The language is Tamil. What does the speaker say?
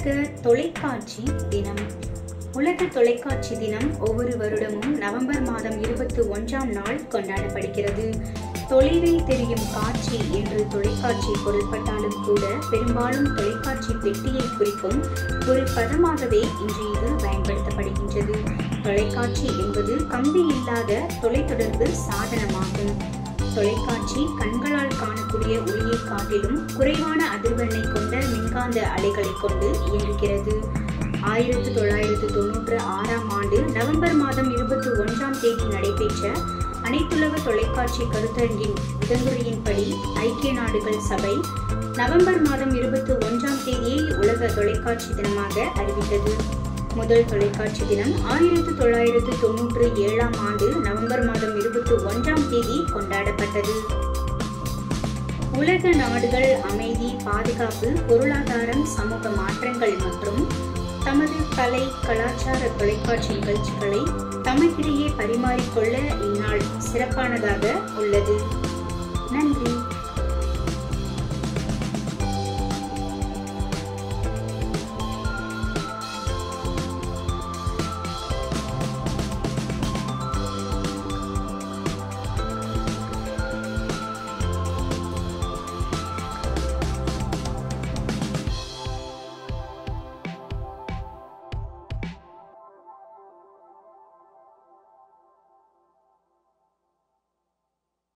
உலக தொலைக்காட்சி தினம் உலக தொலைக்காட்சி தினம் ஒவ்வொரு வருடமும் நவம்பர் மாதம் இருபத்தி ஒன்றாம் நாள் கொண்டாடப்படுகிறது தொலைவில் தெரியும் காட்சி என்று தொலைக்காட்சி பொருள்பட்டாலும் கூட பெரும்பாலும் தொலைக்காட்சி பெட்டியை குறிக்கும் ஒரு பதமாகவே இன்று இது பயன்படுத்தப்படுகின்றது தொலைக்காட்சி என்பது கம்பி இல்லாத தொலைத்தொடர்பு சாதனமாகும் தொலைக்காட்சி கண்களால் காணக்கூடிய ஒளியை காட்டிலும் குறைவான அதிர்வெண்ணை கொண்ட மின்காந்த அலைகளை கொண்டு இயங்குகிறது ஆயிரத்தி தொள்ளாயிரத்து தொன்னூற்று ஆறாம் ஆண்டு நவம்பர் மாதம் இருபத்தி ஒன்றாம் தேதி நடைபெற்ற அனைத்துலக தொலைக்காட்சி கருத்தரங்கின் விதந்துரையின்படி ஐக்கிய நாடுகள் சபை நவம்பர் மாதம் இருபத்தி ஒன்றாம் தேதியை உலக தொலைக்காட்சி தினமாக அறிவித்தது முதல் தொலைக்காட்சி தினம் ஆயிரத்தி தொள்ளாயிரத்து தொன்னூற்று ஏழாம் ஆண்டு நவம்பர் மாதம் இருபத்தி ஒன்றாம் தேதி கொண்டாடப்பட்டது உலக நாடுகள் அமைதி பாதுகாப்பு பொருளாதாரம் சமூக மாற்றங்கள் மற்றும் தமது கலை கலாச்சார தொலைக்காட்சி நிகழ்ச்சிகளை தமக்கிடையே பரிமாறிக்கொள்ள இந்நாள் சிறப்பானதாக உள்ளது நன்றி